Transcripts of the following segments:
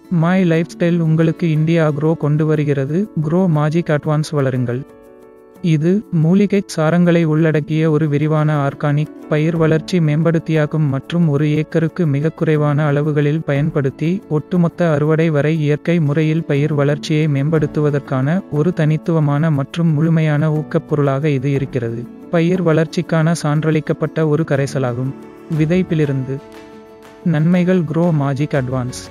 my life style உங்களுக்கு India Grow கொண்டு வருகிறது க்ரோ மாஜிக் அட்வான்ஸ் வளருங்கள் இது மூலிகைச் சாரங்களை உள்ளடக்கிய ஒரு விரிவான ஆர்கானிக் பயிர் வளர்ச்சி மேம்படுத்தியாக்கும் மற்றும் ஒரு ஏக்கருக்கு மிக குறைவான அளவுகளில் பயன்படுத்தி ஒட்டுமொத்த அறுவடை வரை இயற்கை முறையில் பயிர் வளர்ச்சியை மேம்படுத்துவதற்கான ஒரு தனித்துவமான மற்றும் முழுமையான ஊக்கப் பொருளாக இது இருக்கிறது பயிர் வளர்ச்சிக்கான சான்றளிக்கப்பட்ட ஒரு கரைசலாகும் விதைப்பிலிருந்து நன்மைகள் க்ரோ மாஜிக் அட்வான்ஸ்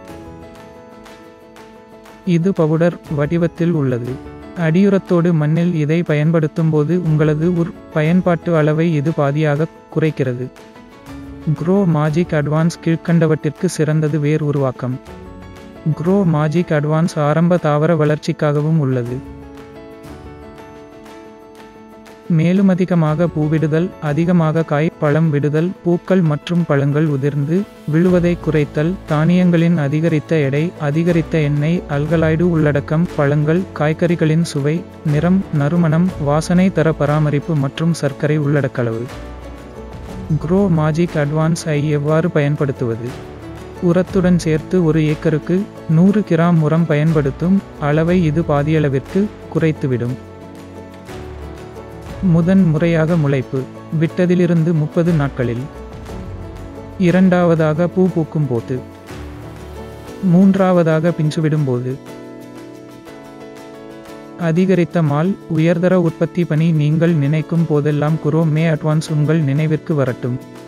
இது பவுடர் வடிவத்தில் உள்ளது அடியுரத்தோடு மண்ணில் இதை பயன்படுத்தும் போது உங்களது உர் பயன்பாட்டு அளவை இது பாதியாக குறைக்கிறது க்ரோ மாஜிக் அட்வான்ஸ் கீழ்க்கண்டவற்றிற்கு சிறந்தது வேர் உருவாக்கம் க்ரோ மாஜிக் அட்வான்ஸ் ஆரம்ப தாவர வளர்ச்சிக்காகவும் உள்ளது மேலும் அதிகமாக பூவிடுதல் அதிகமாக காய் பழம் விடுதல் பூக்கள் மற்றும் பழங்கள் உதிர்ந்து விழுவதை குறைத்தல் தானியங்களின் அதிகரித்த எடை அதிகரித்த எண்ணெய் அல்கலாய்டு உள்ளடக்கம் பழங்கள் காய்கறிகளின் சுவை நிறம் நறுமணம் வாசனை தர பராமரிப்பு மற்றும் சர்க்கரை உள்ளடக்களவு க்ரோ மாஜிக் அட்வான்ஸ் ஐ எவ்வாறு பயன்படுத்துவது உரத்துடன் சேர்த்து ஒரு ஏக்கருக்கு நூறு கிராம் உரம் பயன்படுத்தும் அளவை இது பாதியளவிற்கு குறைத்துவிடும் முதன் முறையாக முளைப்பு விட்டதிலிருந்து முப்பது நாட்களில் இரண்டாவதாக பூ பூக்கும் போது மூன்றாவதாக பிஞ்சுவிடும்போது அதிகரித்த மால் உயர்தர உற்பத்தி பணி நீங்கள் நினைக்கும் போதெல்லாம் குரோ மே அட்வான்ஸ் உங்கள் நினைவிற்கு வரட்டும்